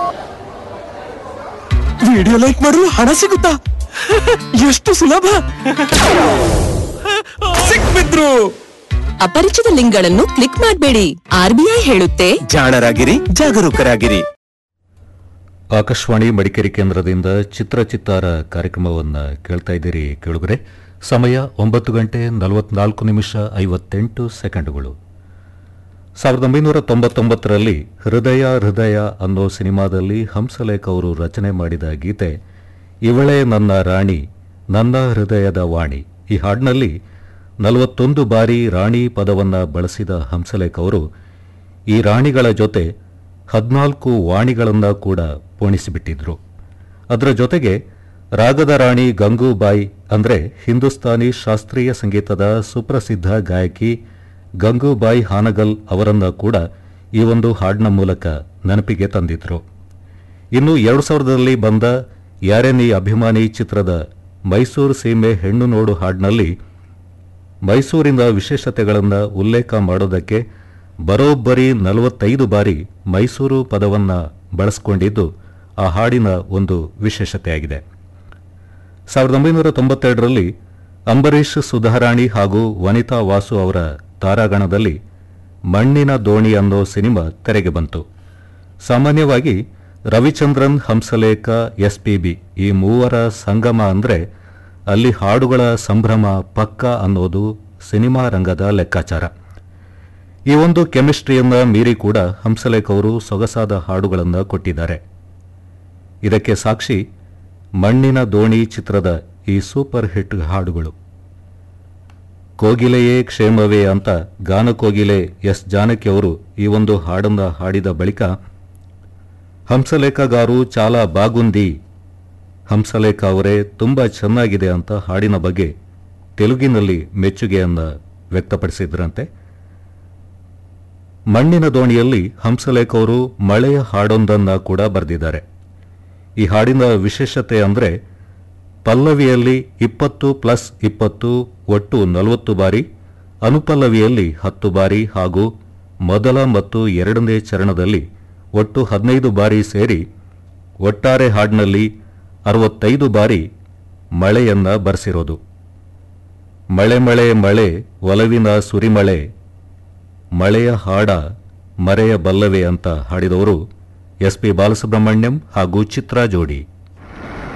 video like ಮಾಡಲು ಹಣ ಸಿಗುತ್ತಾ ಎಷ್ಟು ಸುಲಭ ಸಿಕ್ಬಿದ್ರು ಅಪರಿಚಿತ ಲಿಂಕ್ಗಳನ್ನು ಕ್ಲಿಕ್ ಮಾಡಬೇಡಿ ಆರ್ಬಿಐ ಹೇಳುತ್ತೆ ಜಾಣರಾಗಿರಿ ಜಾಗರೂಕರಾಗಿರಿ ಆಕಾಶವಾಣಿ ಮಡಿಕೇರಿ ಕೇಂದ್ರದಿಂದ ಚಿತ್ರ ಚಿತ್ತಾರ ಕಾರ್ಯಕ್ರಮವನ್ನು ಕೇಳ್ತಾ ಇದ್ದೀರಿ ಕೇಳುಗರೆ ಸಮಯ ಒಂಬತ್ತು ಗಂಟೆ ನಲವತ್ನಾಲ್ಕು ನಿಮಿಷ ಐವತ್ತೆಂಟು ಸೆಕೆಂಡುಗಳು ಸಾವಿರದ ಒಂಬೈನೂರ ತೊಂಬತ್ತೊಂಬತ್ತರಲ್ಲಿ ಹೃದಯ ಹೃದಯ ಅನ್ನೋ ಸಿನಿಮಾದಲ್ಲಿ ಹಂಸಲೇಖ ಅವರು ರಚನೆ ಮಾಡಿದ ಗೀತೆ ಇವಳೇ ನನ್ನ ರಾಣಿ ನನ್ನ ಹೃದಯದ ವಾಣಿ ಈ ಹಾಡಿನಲ್ಲಿ ನಲವತ್ತೊಂದು ಬಾರಿ ರಾಣಿ ಪದವನ್ನು ಬಳಸಿದ ಹಂಸಲೇಖ ಅವರು ಈ ರಾಣಿಗಳ ಜೊತೆ ಹದಿನಾಲ್ಕು ವಾಣಿಗಳನ್ನು ಕೂಡ ಪೋಣಿಸಿಬಿಟ್ಟಿದ್ರು ಅದರ ಜೊತೆಗೆ ರಾಗದ ರಾಣಿ ಗಂಗೂಬಾಯಿ ಅಂದರೆ ಹಿಂದೂಸ್ತಾನಿ ಶಾಸ್ತ್ರೀಯ ಸಂಗೀತದ ಸುಪ್ರಸಿದ್ಧ ಗಾಯಕಿ ಗಂಗೂಬಾಯಿ ಹಾನಗಲ್ ಅವರನ್ನ ಕೂಡ ಈ ಒಂದು ಹಾಡಿನ ಮೂಲಕ ನೆನಪಿಗೆ ತಂದಿದ್ರು ಇನ್ನು ಎರಡು ಸಾವಿರದಲ್ಲಿ ಬಂದ ಯಾರೇ ನೀ ಅಭಿಮಾನಿ ಚಿತ್ರದ ಮೈಸೂರು ಸೀಮೆ ಹೆಣ್ಣು ನೋಡು ಹಾಡಿನಲ್ಲಿ ಮೈಸೂರಿನ ವಿಶೇಷತೆಗಳನ್ನು ಉಲ್ಲೇಖ ಮಾಡೋದಕ್ಕೆ ಬರೋಬ್ಬರಿ ನಲವತ್ತೈದು ಬಾರಿ ಮೈಸೂರು ಪದವನ್ನು ಬಳಸಿಕೊಂಡಿದ್ದು ಆ ಹಾಡಿನ ಒಂದು ವಿಶೇಷತೆಯಾಗಿದೆ ಸಾವಿರದ ಒಂಬೈನೂರ ತೊಂಬತ್ತೆರಡರಲ್ಲಿ ಅಂಬರೀಷ್ ಸುಧಾರಾಣಿ ಹಾಗೂ ವನಿತಾ ವಾಸು ಅವರ ತಾರಾಗಣದಲ್ಲಿ ಮಣ್ಣಿನ ದೋಣಿ ಅನ್ನೋ ಸಿನಿಮಾ ತೆರೆಗೆ ಬಂತು ಸಾಮಾನ್ಯವಾಗಿ ರವಿಚಂದ್ರನ್ ಹಂಸಲೇಖ ಎಸ್ಪಿಬಿ ಈ ಮೂವರ ಸಂಗಮ ಅಂದರೆ ಅಲ್ಲಿ ಹಾಡುಗಳ ಸಂಭ್ರಮ ಪಕ್ಕ ಅನ್ನೋದು ಸಿನಿಮಾ ರಂಗದ ಲೆಕ್ಕಾಚಾರ ಈ ಒಂದು ಕೆಮಿಸ್ಟ್ರಿಯನ್ನ ಮೀರಿ ಕೂಡ ಹಂಸಲೇಖ ಅವರು ಸೊಗಸಾದ ಹಾಡುಗಳನ್ನು ಕೊಟ್ಟಿದ್ದಾರೆ ಇದಕ್ಕೆ ಸಾಕ್ಷಿ ಮಣ್ಣಿನ ದೋಣಿ ಚಿತ್ರದ ಈ ಸೂಪರ್ ಹಿಟ್ ಹಾಡುಗಳು ಕೋಗಿಲೆಯೇ ಕ್ಷೇಮವೇ ಅಂತ ಗಾನಕೋಗಿಲೆ ಎಸ್ ಜಾನಕಿ ಅವರು ಈ ಒಂದು ಹಾಡನ್ನ ಹಾಡಿದ ಬಳಿಕ ಹಂಸಲೇಖಗಾರು ಚಾಲ ಬಾಗುಂದಿ ಹಂಸಲೇಖ ಅವರೇ ತುಂಬ ಚೆನ್ನಾಗಿದೆ ಅಂತ ಹಾಡಿನ ಬಗ್ಗೆ ತೆಲುಗಿನಲ್ಲಿ ಮೆಚ್ಚುಗೆಯನ್ನು ವ್ಯಕ್ತಪಡಿಸಿದ್ರಂತೆ ಮಣ್ಣಿನ ದೋಣಿಯಲ್ಲಿ ಹಂಸಲೇಖ ಅವರು ಮಳೆಯ ಹಾಡೊಂದನ್ನ ಕೂಡ ಬರೆದಿದ್ದಾರೆ ಈ ಹಾಡಿನ ವಿಶೇಷತೆ ಅಂದರೆ ಪಲ್ಲವಿಯಲ್ಲಿ ಇಪ್ಪತ್ತು ಪ್ಲಸ್ ಇಪ್ಪತ್ತು ಒಟ್ಟು ನಲವತ್ತು ಬಾರಿ ಅನುಪಲ್ಲವಿಯಲ್ಲಿ ಹತ್ತು ಬಾರಿ ಹಾಗೂ ಮೊದಲ ಮತ್ತು ಎರಡನೇ ಚರಣದಲ್ಲಿ ಒಟ್ಟು ಹದಿನೈದು ಬಾರಿ ಸೇರಿ ಒಟ್ಟಾರೆ ಹಾಡಿನಲ್ಲಿ ಅರವತ್ತೈದು ಬಾರಿ ಮಳೆಯನ್ನ ಬರೆಸಿರೋದು ಮಳೆ ಮಳೆ ಮಳೆ ಒಲವಿನ ಸುರಿಮಳೆ ಮಳೆಯ ಹಾಡ ಮರೆಯ ಬಲ್ಲವೆ ಅಂತ ಹಾಡಿದವರು ಎಸ್ ಪಿ ಬಾಲಸುಬ್ರಹ್ಮಣ್ಯಂ ಹಾಗೂ ಚಿತ್ರಾ ಜೋಡಿ